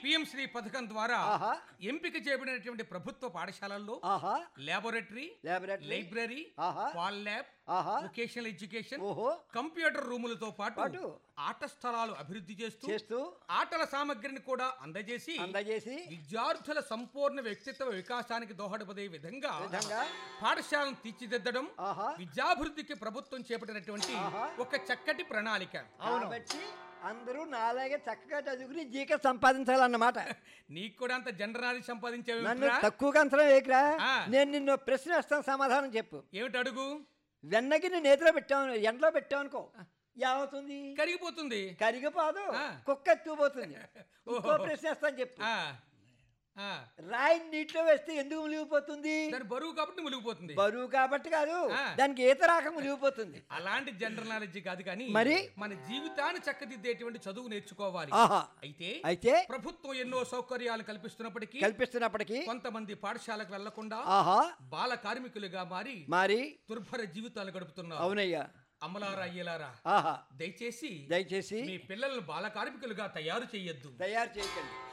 PM Shri పథకం ద్వారా ఆహా. ఎంపిక చేయబడినటువంటి ప్రభుత్వ పాఠశాలల్లో ఆహా లాబొరేటరీ లాబొరేటరీ లైబ్రరీ ఆహా. పాల్ ల్యాబ్ ఆహా వొకేషనల్ ఎడ్యుకేషన్ ఓహో కంప్యూటర్ రూములతో పాటు పాటు ఆట స్థలాలు అభివృద్ధి చేస్తూ చేస్తూ ఆటల సామగ్రిని కూడా అందజేసి అందజేసి విద్యార్థుల సంపూర్ణ వ్యక్తిత్వ వికాసానికి దోహదపడే విధంగా విధంగా పాఠశాలను తీర్చిదిద్దడం ఆహా విద్యాభివృద్ధికి ప్రభుత్వం చేపట్టినటువంటి ఆహా. ఒక చక్కటి ప్రణాళిక కాబట్టి అందరూ నాలాగే చక్కగా చదువుకుని జీకే సంపాదించాలన్నమాట నీకు కూడా అంత జనరాలి సంపాదించేవి నన్ను ఏమిట్రా? తక్కువగా అంతరం వేయకురా ఆ. నేను నిన్ను ప్రశ్న వేస్తాను సమాధానం చెప్పు ఏమిటి అడుగు వెన్నకి నేను నేతిలో పెట్టాను ఎండలో పెట్టావు అనుకో ఏమవుతుంది కరిగిపోతుంది కరిగిపోదు ఆ. కుక్క ఎత్తుకుపోతుంది ఇంకో ప్రశ్న వేస్తాను చెప్పు ఆ ఆ రాయి నీటిలో వేస్తే ఎందుకు మునిగిపోతుంది దాని బరువు కాబట్టి మునిగిపోతుంది బరువు కాబట్టి కాదు ఆ. దానికి ఈత రాక మునిగిపోతుంది అలాంటి జనరల్ నాలెడ్జ్ కాదు కానీ మరి? మన జీవితాన్ని చక్కదిద్దేటువంటి చదువు నేర్చుకోవాలి ఆహా అయితే అయితే ప్రభుత్వం ఎన్నో సౌకర్యాలు కల్పిస్తున్నప్పటికీ కల్పిస్తున్నప్పటికీ కొంతమంది పాఠశాలకు వెళ్లకుండా ఆహా బాల కార్మికులుగా మారి మరి దుర్భర జీవితాలు గడుపుతున్నారు అవునయ్యా అమలారా అయ్యలారా ఆహా దయచేసి దయచేసి మీ పిల్లలను బాల కార్మికులుగా తయారు చేయొద్దు తయారు చేయకండి